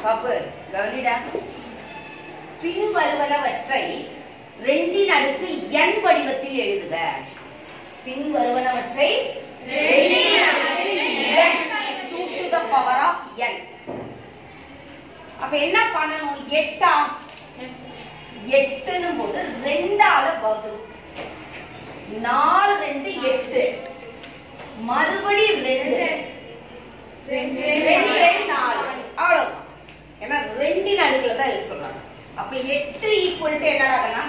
பாப்பு கவனிடா பின் வருவனவற்றை ரெண்டின் அடுக்கு n வடிவத்தில் எழுதுக பின் வருவனவற்றை ரெண்டின் அடுக்கு n two to the power of n அப்ப என்ன பண்ணணும் எட்டா எட்டுன்னு போது ரெண்டால வகுக்கும் நாலு ரெண்டு எட்டு மறுபடி ரெண்டு ரெண்டு ரெண்டு நாலு அவ்வளவுதான் ஏன்னா ரெண்டின் அடுக்குல தான் எழுத சொல்றாங்க அப்ப எட்டு ஈக்குவல் டு என்னடாகனா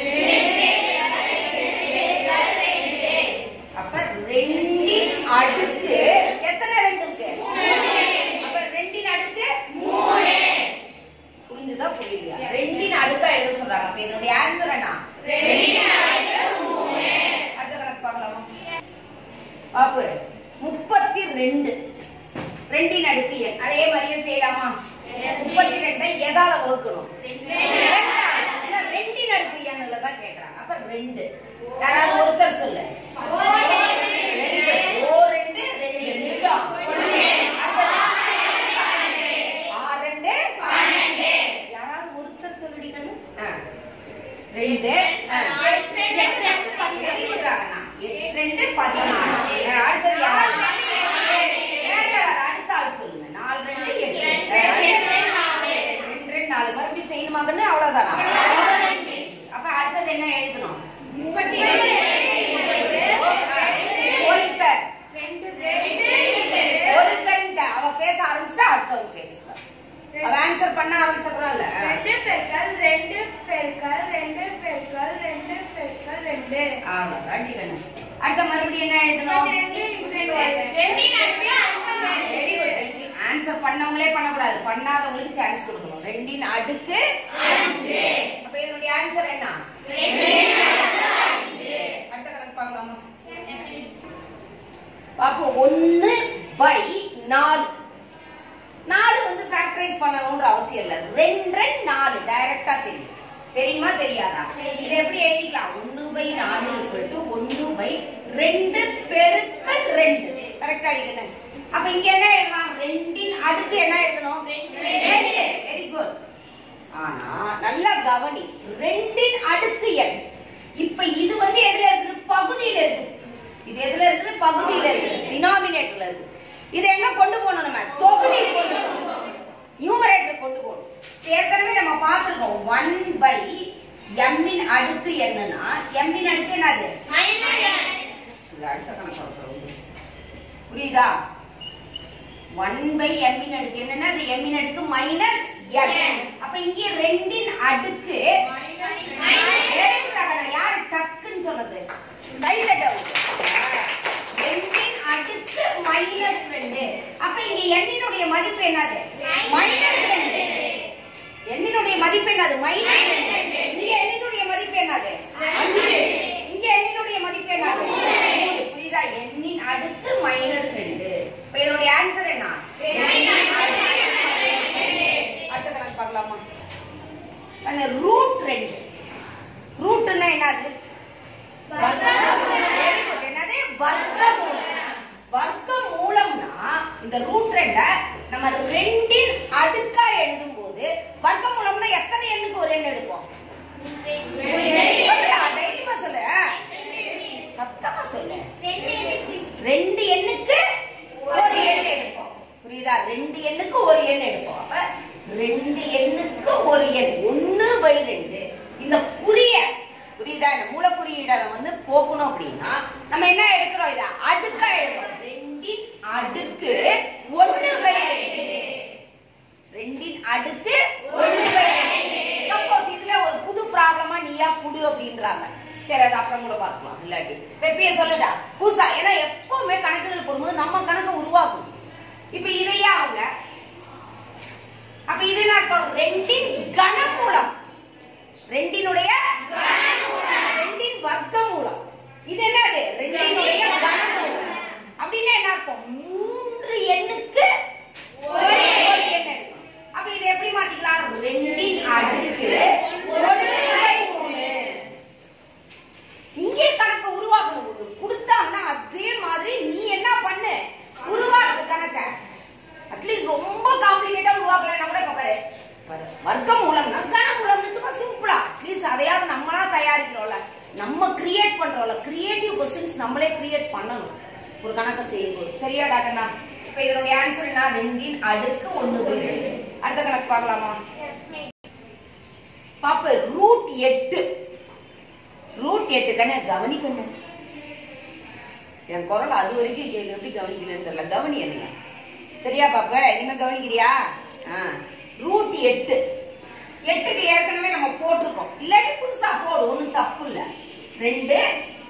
அப்ப ரெண்டின் அடுக்கு எத்தனை ரெண்டு இருக்கு அப்ப ரெண்டின் அடுக்கு புரிஞ்சுதா புரியலையா ரெண்டின் அடுக்கா எழுத சொல்றாங்க அப்ப இதனுடைய ஆன்சர் என்ன அடுத்த கணக்கு பார்க்கலாமா பாப்பு முப்பத்தி ரெண்டு ரெண்டின் அடுக்கு எண் அதே மாதிரியே செய்யலாமா முப்பத்தி ரெண்டை எதால வகுக்கணும் ரெண்டால. ஏன்னா ரெண்டின் அடுக்கு எண்ணுல தான் கேக்குறாங்க அப்ப ரெண்டு யாராவது ஒருத்தர் சொல்லு Very good. ஓ ரெண்டு ரெண்டு மிச்சம் அடுத்தது. ஆ ரெண்டு யாராவது ஒருத்தர் சொல்லுடி கண்ணு ஆ. ரெண்டு ஆ. Very good ராகண்ணா. எட்டு ரெண்டு பதினாறு ஆ, அடுத்தது யாராவது வேற யாராவது அடுத்த ஆள் சொல்லுங்க நாலு ரெண்டு எட்டு ஆ, அடுத்தது. ரெண்டு ரெண்டு நாலு மறுபடியும் செய்யணுமா கண்ணு அவ்வளவுதானா அப்ப அடுத்தது என்ன எழுதணும் ஒருத்தர் ஒருத்தர்ன்ட்டு அவ பேச ஆரம்பிச்சுட்டா அடுத்தவங்க பேசக்கூடாது அவ ஆன்சர் பண்ண ஆரம்பிச்சிடறான்ல ரெண்டு பெருக்கல் ரெண்டு பெருக்கல் ரெண்டு பெருக்கல் ரெண்டு பெருக்கல் ரெண்டு அவ்வளவுதான் டி கண்ணு அடுத்த மறுபடியும் என்ன எழுதணும் வெரி குட் ரெண்டு ஆன்சர் பண்ணவங்களே பண்ணக்கூடாது பண்ணாதவங்களுக்கு சான்ஸ் கொடுக்கணும் ரெண்டின் அடுக்கு அப்ப இதனுடைய ஆன்சர் என்ன அடுத்த கணக்கு பார்க்கலாமா பாப்போம் ஒன்னு பை நாலு நாலு வந்து ஃபேக்டரைஸ் பண்ணணும்ன்ற அவசியம் இல்ல ரெண்டு ரெண்டு நாலு டைரக்டா தெரியும் தெரியுமா தெரியாதா இது எப்படி எழுதிக்கலாம் ஒன்னு பை நாலு ஈக்குவல் டு ஒன்னு பை ரெண்டு பெருக்கல் ரெண்டு கரெக்டா எழுதிக்கணும் அப்ப இங்க என்ன எழுதலாம் ரெண்டின் அடுக்கு என்ன எழுதணும் ரெண்டு வெரி குட் ஆனா நல்லா கவனி ரெண்டின் அடுக்கு எண் இப்ப இது வந்து எதுல இருக்குது பகுதியில இருக்குது இது எதுல இருக்குது பகுதியில இருக்குது டினாமினேட்டர்ல இருக்கு இது எங்க கொண்டு போகணும் நம்ம தொகுதி கொண்டு போகணும் நியூமரேட்டர் கொண்டு போகணும் ஏற்கனவே நம்ம பார்த்திருக்கோம் ஒன் பை எம்மின் அடுக்கு என்னன்னா எம்மின் அடுக்கு என்னது இது அடுத்த கணக்கு பார்க்கிறோம். புரியுதா ஒன் பை எம்மின் அடுக்கு என்னன்னா அது எம்மின் அடுக்கு மைனஸ் எம் அப்ப இங்கே ரெண்டின் அடுக்கு very good ராகண்ணா. யாரு டக்குன்னு சொன்னது கை தட்ட ரெண்டின் அடுக்கு மைனஸ் ரெண்டு அப்ப இங்க எண்ணினுடைய மதிப்பு என்னது மைனஸ் ரெண்டு எண்ணினுடைய மதிப்பு என்னது மைனஸ் ரெண்டு இங்க எண்ணினுடைய மதிப்பு என்னது அஞ்சு இங்க எண்ணினுடைய மதிப்பு என்னது மூணு. புரியுதா எண்ணின் அடுக்கு மைனஸ் ரெண்டு இப்ப இதனுடைய ஆன்சர் என்ன எண்ணின் அடுக்கு minus ரெண்டு. அடுத்த கணக்கு பார்க்கலாமா ரூட் ரெண்டு ரூட்னா என்னது வெரி குட் என்னது வர்க்க மூலம் வர்க்க மூலம்னா இந்த ரூட் ரெண்ட நம்ம ரெண்டின் அடுக்கா எழுதும் போது வர்க்க மூலம்னா எத்தனை எண்ணுக்கு ஒரு எண் எடுப்போம் சொல்லுடா, தைரியமா சொல்லு சத்தமா சொல்லு ரெண்டு எண்ணுக்கு ஒரு எண் எடுப்போம் புரியுதா ரெண்டு எண்ணுக்கு ஒரு எண் எடுப்போம் அப்ப ரெண்டு எண்ணுக்கு ஒரு எண் ஒண்ணு பை ரெண்டு இந்த குறிய புரியுதா இந்த மூலக்குறியீட வந்து போக்கணும் அப்படின்னா நம்ம என்ன எடுக்கிறோம் இத அடுக்கா எழுதுறோம் ரெண்டின் அடுக்கு ஒண்ணு பை ரெண்டு ரெண்டின் அடுக்கு ஒண்ணு பை ரெண்டு சப்போஸ் இதுல ஒரு புது ப்ராப்ளமா நீயா குடு அப்படின்றாங்க சரி அது அப்புறம் கூட பார்க்கலாம் இல்லாட்டி பெப்பிய சொல்லுடா பூசா ஏன்னா எப்பவுமே கணக்குகள் போடும்போது நம்ம கணக்கை உருவாக்கணும் இப்ப இதையா அவங்க அப்ப இது என்ன அர்த்தம் ரெண்டின் கனமூலம் ரெண்டினுடைய ரெண்டின் வர்க்கமூலம் இது என்னது ரெண்டினுடைய கனமூலம் அப்படின்னா என்ன அர்த்தம் மூன்று எண்ணுக்கு ஒரு எண் எடுக்கணும். அப்ப இதை எப்படி மாத்திக்கலாம் ரெண்டின் அடுக்கு ஒன்று பை மூணு நீயே கணக்கை உருவாக்கணும் ஒண்ணு கொடுத்தாங்கன்னா அதே மாதிரி நீ என்ன பண்ணு உருவாக்கு கணக்க அட்லீஸ்ட் ரொம்ப காம்ப்ளிகேட்டா உருவாக்கலன்னா கூட இப்ப பாரு வர்க்க மூலம்னா கனமூலம்னு சும்மா சிம்பிளா அட்லீஸ்ட் அதையாவது நம்மளா தயாரிக்கிறோம்ல நம்ம கிரியேட் பண்றோம்ல கிரியேட்டிவ் கொஸ்டின்ஸ் நம்மளே கிரியேட் பண்ணணும் ஒரு கணக்கை செய்யும்போது சரியா டாக்டர்னா இப்ப இதனுடைய ஆன்சர் என்ன ரெண்டின் அடுக்கு ஒண்ணு பை ரெண்டு அடுத்த கணக்கு பார்க்கலாமா பாப்பு ரூட் எட்டு ரூட் எட்டு கண்ணு கவனிக்கண்ணு என் குரல் அது வரைக்கும் கேக்குது எப்படி கவனிக்கலன்னு தெரியல கவனி என்னைய சரியா பாப்ப இனிமே கவனிக்கிறியா ஆ ரூட் எட்டு எட்டுக்கு ஏற்கனவே நம்ம போட்டிருக்கோம் இல்லாட்டி புதுசா போடு ஒண்ணும் தப்பு இல்ல ரெண்டு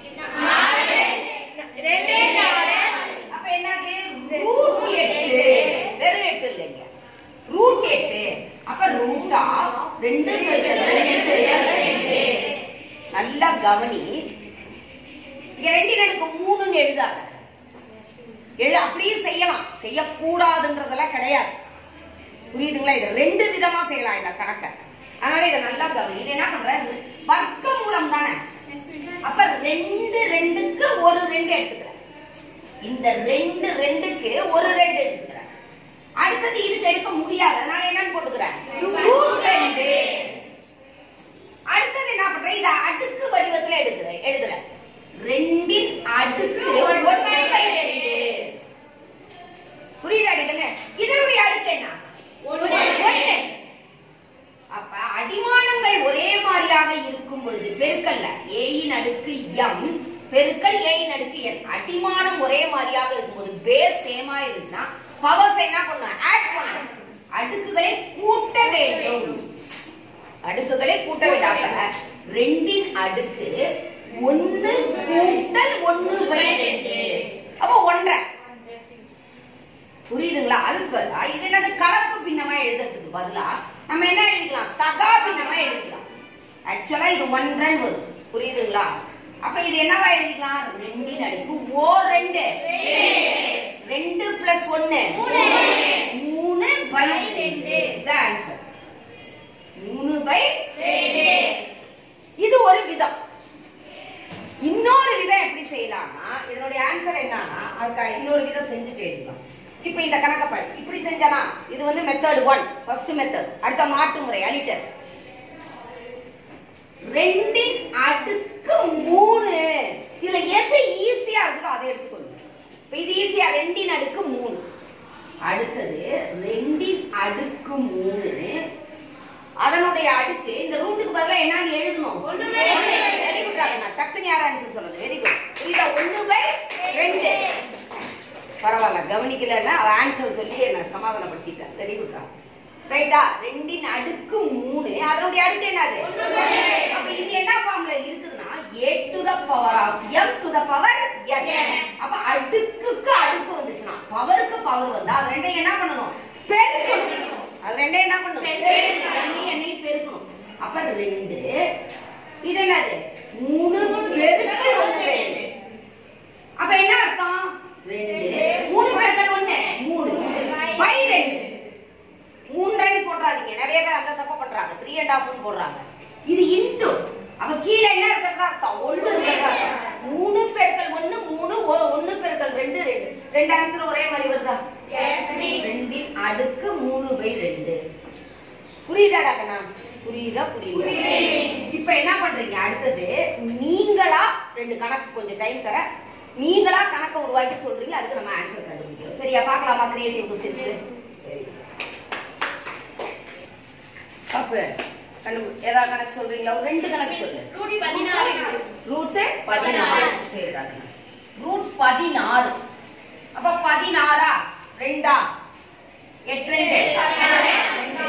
ரெண்டு நாலு அப்ப என்னது ரூட் எட்டு வெறும் எட்டு இல்லைங்க ரூட் எட்டு அப்ப ரூட் ஆஃப் ரெண்டு பெருக்கல் ரெண்டு பெருக்கல் ரெண்டு நல்லா கவனி இங்க ரெண்டு எனக்கு மூணுன்னு எழுதாத எழு அப்படியே செய்யலாம் செய்யக்கூடாதுன்றதெல்லாம் கிடையாது புரியுதுங்களா இது ரெண்டு விதமா செய்யலாம் இந்த கணக்கை அதனால இதை நல்லா கவனி இது என்ன பண்ற வர்க்க மூலம் தானே அப்ப ரெண்டு ரெண்டுக்கு ஒரு ரெண்டு எடுத்துக்கிறேன் இந்த ரெண்டு ரெண்டுக்கு ஒரு ரெண்டு எடுத்துக்கிறேன் அடுத்தது இதுக்கு எடுக்க முடியாது அதனால என்னன்னு போட்டுக்கிறேன் ரூட் ரெண்டு அடுத்தது என்ன பண்றேன் இத அடுக்கு வடிவத்துல எடுக்கிறேன் எழுதுறேன் ரெண்டின் அடுக்கு ஒன்று பை ரெண்டு புரியுதா அடிக்கல இதனுடைய அடுக்கு என்ன ஒன்று அப்ப அடிமானங்கள் ஒரே மாதிரியாக இருக்கும் பொழுது பெருக்கல்ல ஏயின் அடுக்கு எம் பெருக்கல் ஏயின் அடுக்கு என் அடிமானம் ஒரே மாதிரியாக இருக்கும்போது பேஸ் சேமா இருந்துச்சுன்னா பவர்ஸ் என்ன பண்ணணும் ஆட் பண்ணணும் அடுக்குகளை கூட்ட வேண்டும் அடுக்குகளை கூட்ட விடாம ரெண்டின் அடுக்கு ஒன்னு கூட்டல் ஒன்னு பை ரெண்டு அப்ப ஒன்றரை புரியுதுங்களா அதுக்கு பதிலா இது என்னது கலப்பு பின்னமா எழுதுறதுக்கு பதிலா நம்ம என்ன எழுதிக்கலாம் தகா பின்னமா எழுதிக்கலாம் ஆக்சுவலா இது ஒன்றன் வரும் புரியுதுங்களா அப்ப இது என்னவா எழுதிக்கலாம் ரெண்டின் அடுக்கு ஓ ரெண்டு ரெண்டு பிளஸ் ஒன்னு மூணு பை ரெண்டு இதான் ஆன்சர் மூணு பை இது ஒரு விதம் இன்னொரு விதம் எப்படி செய்யலாம்னா இதனுடைய ஆன்சர் என்னன்னா அதுக்கு இன்னொரு விதம் செஞ்சுட்டு எழுதலாம் இப்போ இந்த கணக்கை பாரு இப்படி செஞ்சானா இது வந்து மெத்தட் ஒன் ஃபர்ஸ்ட் மெத்தட் அடுத்த மாற்று முறை அலிட்டர் ரெண்டின் அடுக்கு மூணு இதுல எது ஈஸியா இருக்குதோ அதை எடுத்துக்கணும் இப்ப இது ஈஸியா ரெண்டின் அடுக்கு மூணு அடுத்தது ரெண்டின் அடுக்கு மூணு அதனுடைய அடுக்கு இந்த ரூட்டுக்கு பதிலா என்னன்னு எழுதணும் வெரி குட் ராகனா டக்குன்னு யார் ஆன்சர் சொல்லுது வெரி குட் புரியுதா ஒண்ணு பை ரெண்டு பரவாயில்ல கவனிக்கலன்னா அவ ஆன்சர் சொல்லி என்ன சமாதானப்படுத்திட்டேன் வெரி குட் ரைட்டா ரெண்டின் அடுக்கு மூணு அதனுடைய அடுக்கு என்னது அப்ப இது என்ன ஃபார்ம்ல இருக்குதுன்னா a to the power of m to the power n அப்ப அடுக்குக்கு அடுக்கு வந்துச்சுன்னா பவருக்கு பவர் வந்தா அது ரெண்டையும் என்ன பண்ணணும் பெருக்கணும் அது ரெண்டையும் என்ன பண்ணணும் பெருக்கணும் என்னையும் பெருக்கணும் அப்ப ரெண்டு இது என்னது மூணு பெருக்கல் ஒண்ணு ரெண்டு அப்ப என்ன அர்த்தம் ரெண்டு மூணு பெருக்கல் ஒண்ணு மூணு பை ரெண்டு மூன்றரை போடுறாதீங்க நிறைய பேர் அந்த தப்பா பண்றாங்க த்ரீ அண்ட் ஹாஃப் போடுறாங்க இது இன்டு அப்ப கீழே என்ன இருக்கிறதா அர்த்தம் ஒண்ணு இருக்கிறதா அர்த்தம் மூணு பெருக்கல் ஒண்ணு மூணு ஒ- ஒண்ணு பெருக்கல் ரெண்டு ரெண்டு ரெண்டு ஆன்சர் ஒரே மாதிரி வருதா ரெண்டின் அடுக்கு மூணு பை ரெண்டு புரியுதாடா கண்ணா புரியுதா புரியுதா இப்ப என்ன பண்றீங்க அடுத்தது நீங்களா ரெண்டு கணக்கு கொஞ்சம் டைம் தர நீங்களா கணக்கை உருவாக்கி சொல்றீங்க அதுக்கு நம்ம ஆன்சர் கண்டுபிடிக்கிறோம் சரியா பார்க்கலாமா கிரியேட்டிவ் கொஸ்டின்ஸ் தப்பு கண்டு ஏதாவது கணக்கு சொல்றீங்களா ஒரு ரெண்டு கணக்கு சொல்லு ரூட்டு பதினாறு சரிடா ரூட் பதினாறு அப்ப பதினாறா ரெண்டா எட்டு ரெண்டு ரெண்டு,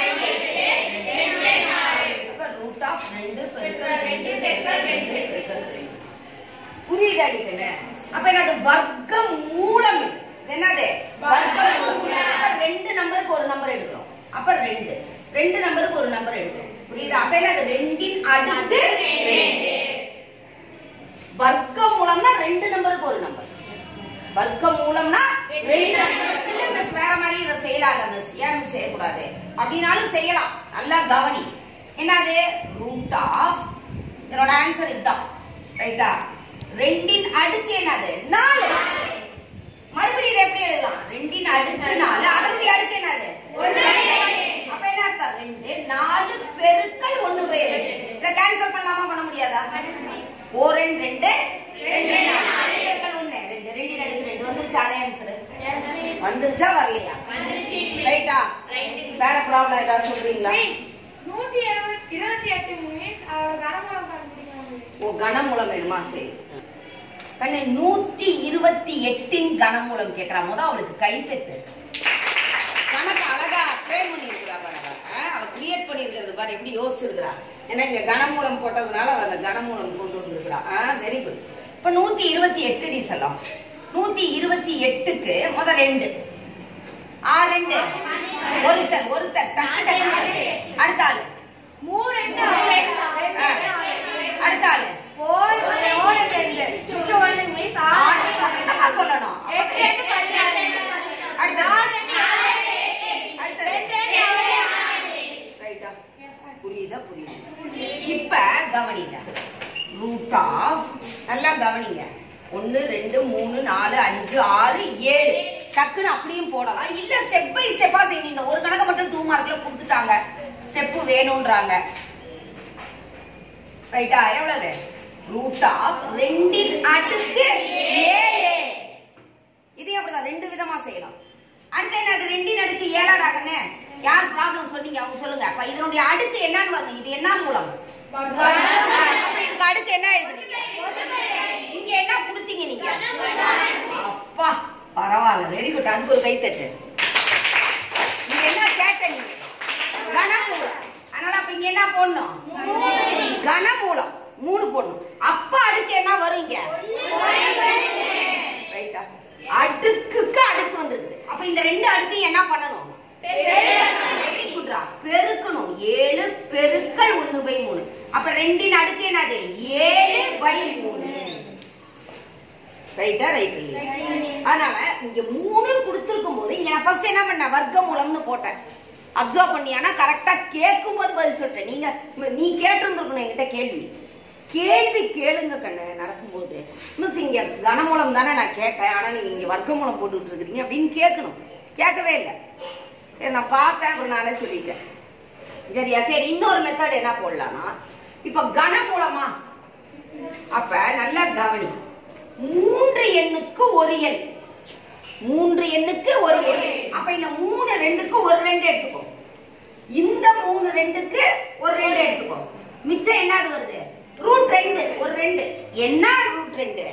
அப்ப ரூட் ஆஃப் ரெண்டு பெருக்கல் ரெண்டு பெருக்கல் ரெண்டு பெருக்கல் ரெண்டு புரியுது அடிக்கல அப்ப என்னது வர்க்க மூலம் இது இது என்னது வர்க்க மூலம் அப்ப ரெண்டு நம்பருக்கு ஒரு நம்பர் எடுக்கிறோம் அப்ப ரெண்டு ரெண்டு நம்பருக்கு ஒரு நம்பர் எடுக்கிறோம் புரியுதா அப்ப என்னது ரெண்டின் அடுக்கு ரெண்டு வர்க்க மூலம்னா ரெண்டு நம்பருக்கு ஒரு நம்பர் வர்க்க மூலம்னா ரெண்டு இல்ல மிஸ் வேற மாதிரி இதை செய்யலாத மிஸ் ஏன் மிஸ் செய்யக்கூடாது அப்படின்னாலும் செய்யலாம் நல்லா கவனி என்னது ரூட் ஆஃப் என்னோட ஆன்சர் இதுதான் ரைட்டா ரெண்டின் அடுக்கு என்னது நாலு மறுபடியும் இதை எப்படி எழுதலாம் ரெண்டின் அடுக்கு நாலு அதனுடைய அடுக்கு என்னது அப்ப என்ன அர்த்தம் ரெண்டு ஒரு ரெண்டு ரெண்டு ரெண்டு நாலு பெருக்கல் ஒண்ணு ரெண்டு ரெண்டு அடுக்கு ரெண்டு வந்துருச்சா அதே ஆன்சர் எஸ் மிஸ் வந்துருச்சா வரலையா ரைட்டா வேற ப்ராப்ளம் ஏதாவது சொல்றீங்களா மிஸ் நூத்தி இருபத்தி இருபத்தி எட்டு மிஸ் அதோட கனமூலம் கண்டுபிடிக்கணும் மிஸ் ஓ கனமூலம் வேணுமா சரி கண்ணு நூத்தி இருபத்தி எட்டின் கனமூலம் கேக்குறா முத அவளுக்கு கைத்தட்டு கணக்கு அழகா ஃப்ரேம் பண்ணிருக்கிறா பாருங்க ஆ, அவ கிரியேட் பண்ணிருக்கிறது பாரு எப்படி யோசிச்சிருக்கிறா ஏன்னா இங்க கனமூலம் போட்டதுனால அவ அந்த கனமூலம் கொண்டு வந்திருக்கிறா வெரி குட் இப்ப நூத்தி இருபத்தி எட்டு டி சொல்லலாம் நூத்தி இருபத்தி எட்டுக்கு முத ரெண்டு ஆ ரெண்டு ஒருத்தர் ஒருத்தர் டக்கு டக்குன்னு. அடுத்த ஆளு மூணு ரெண்டு ஆறு, ரெண்டு ஆ, ரெண்டு அடுத்த ஆளு ஓர் ஓர் ரெண்டு சுற்று ஒன்று மிஸ் ஆறு ஆறு சத்தமா சொல்லணும் எட்டு ரெண்டு பதினாறு அடுத்தது. நாலு ரெண்டு ஆறு அடுத்தது. ரெண்டு ரெண்டு ஆறு ரைட்டா எஸ் சார் புரியுதா புரியுது இப்ப கவனிங்க ரூட் ஆஃப் நல்லா கவனிங்க ஒன்னு ரெண்டு மூணு நாலு அஞ்சு ஆறு ஏழு டக்குன்னு அப்படியும் போடலாம் இல்ல ஸ்டெப் பை ஸ்டெப்பா செய்யணும் இந்த ஒரு கணக்கு மட்டும் டூ மார்க்ல கொடுத்துட்டாங்க ஸ்டெப் வேணும்ன்றாங்க ரைட்டா எவ்வளவு ரூட் ஆஃப் ரெண்டின் அடுக்கு ஏழு இதையும் அப்படிதான் ரெண்டு விதமா செய்யலாம் அடுத்து என்னது ரெண்டின் அடுக்கு ஏழாடா கண்ணு யார் ப்ராப்ளம் சொன்னீங்க அவங்க சொல்லுங்க அப்ப இதனுடைய அடுக்கு என்னன்னு பாருங்க இது என்ன மூலம் அப்ப இதுக்கு அடுக்கு என்ன எழுதுனீங்க இங்க என்ன கொடுத்தீங்க நீங்க அப்பா பரவாயில்ல வெரி குட் அதுக்கு ஒரு கைத்தட்டு நீங்க என்ன கேட்ட நீங்க கனமூலம் அதனால அப்ப இங்க என்ன போடணும் கனமூலம் மூணு போடணும் அப்ப அடுக்கு என்ன வரும் இங்க ரைட்டா அடுக்குக்கு அடுக்கு வந்திருக்குது அப்ப இந்த ரெண்டு அடுக்கையும் என்ன பண்ணணும் Very good டா. பெருக்கணும் ஏழு பெருக்கல் ஒண்ணு பை மூணு அப்ப ரெண்டின் அடுக்கு என்னது ஏழு பை மூணு ரைட்டா ரைட் அதனால இங்க மூணு கொடுத்திருக்கும் போது இங்க நான் ஃபர்ஸ்ட் என்ன பண்ணேன் வர்க்க மூலம்னு போட்டேன் அப்சர்வ் பண்ணியானா கரெக்டா கேட்கும் போது பதில் சொல்லிட்டேன் நீங்க நீ கேட்டிருந்திருக்கணும் என்கிட்ட கேள்வி கேள்வி கேளுங்க கண்ணு நடத்தும் போது மிஸ் இங்க கனமூலம் தானே நான் கேட்டேன் ஆனா நீங்க இங்க வர்க்க மூலம் போட்டுட்டு இருக்கிறீங்க அப்படின்னு கேட்கணும் கேட்கவே இல்லை சரி நான் பார்த்தேன் அப்புறம் நானே சொல்லிட்டேன் சரியா சரி இன்னொரு மெத்தட் என்ன போடலாம்னா இப்ப கனமூலமா அப்ப நல்லா கவனி மூன்று எண்ணுக்கு ஒரு எண் மூன்று எண்ணுக்கு ஒரு எண் அப்ப இந்த மூணு ரெண்டுக்கு ஒரு ரெண்டு எடுத்துக்கோ இந்த மூணு ரெண்டுக்கு ஒரு ரெண்டு எடுத்துக்கோ மிச்சம் என்னது வருது ரூட் ரெண்டு ஒரு ரெண்டு என்ன ரூட் ரெண்டு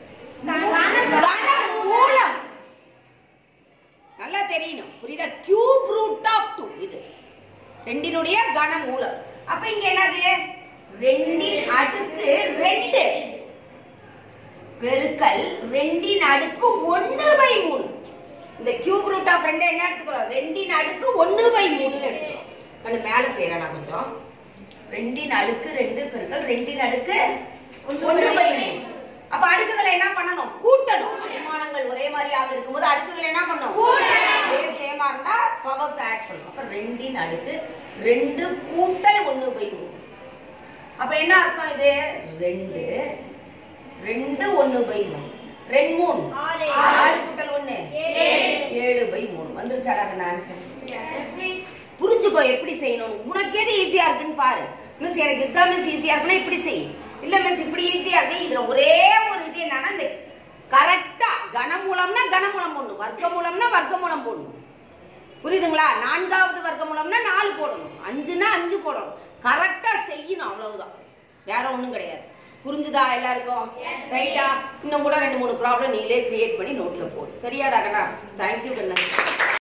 கனமூலம் நல்லா தெரியணும் புரியுதா கியூப் ரூட் ஆஃப் டூ இது ரெண்டினுடைய கனமூலம் அப்ப இங்க என்னது ரெண்டின் அடுக்கு ரெண்டு பெருக்கல் ரெண்டின் அடுக்கு ஒண்ணு பை மூணு இந்த கியூப் ரூட் ஆஃப் ரெண்டு என்ன எடுத்துக்கிறோம் ரெண்டின் அடுக்கு ஒண்ணு பை மூணுன்னு எடுத்துக்கிறோம் கண்ணு மேல செய்யறேன் நான் கொஞ்சம் ரெண்டின் அடுக்கு ரெண்டு பெருக்கல் ரெண்டின் அடுக்கு ஒண்ணு பை மூணு அப்ப அடுக்குகளை என்ன பண்ணணும் கூட்டணும் அனுமானங்கள் ஒரே மாதிரியாக இருக்கும்போது அடுக்குகளை என்ன பண்ணணும் ஒரே சேமா இருந்தா பவர்ஸ் ஆட் பண்ணணும் அப்ப ரெண்டின் அடுக்கு ரெண்டு கூட்டல் ஒண்ணு பை மூணு அப்ப என்ன அர்த்தம் இது ரெண்டு ரெண்டு ஒண்ணு பை மூணு ரெண்டு மூணு ஆறு. ஆறு கூட்டல் ஒண்ணு ஏழு பை மூணு வந்துருச்சாடா ஆன்சர் எஸ் மிஸ் புரிஞ்சுக்கோ எப்படி செய்யணும் உனக்கு எது ஈஸியா இருக்குன்னு பாரு மிஸ் எனக்கு இதுதான் மிஸ் ஈஸியா இருக்குன்னா இப்படி செய் இல்ல மிஸ் இப்படி ஈஸியா இருக்கு இதுல ஒரே ஒரு இது என்னன்னா இந்த கரெக்டா கனமூலம்னா கனமூலம் போடணும் வர்க்க மூலம்னா வர்க்க மூலம் போடணும் புரியுதுங்களா நான்காவது வர்க்க மூலம்னா நாலு போடணும் அஞ்சுனா அஞ்சு போடணும் கரெக்டா செய்யணும் அவ்வளவுதான் வேற ஒண்ணும் கிடையாது புரிஞ்சுதா எல்லாருக்கும் ரைட்டா இன்னும் கூட ரெண்டு மூணு ப்ராப்ளம் நீங்களே கிரியேட் பண்ணி நோட்ல போடு சரியாடா கண்ணா தேங்க்யூ கண்ணா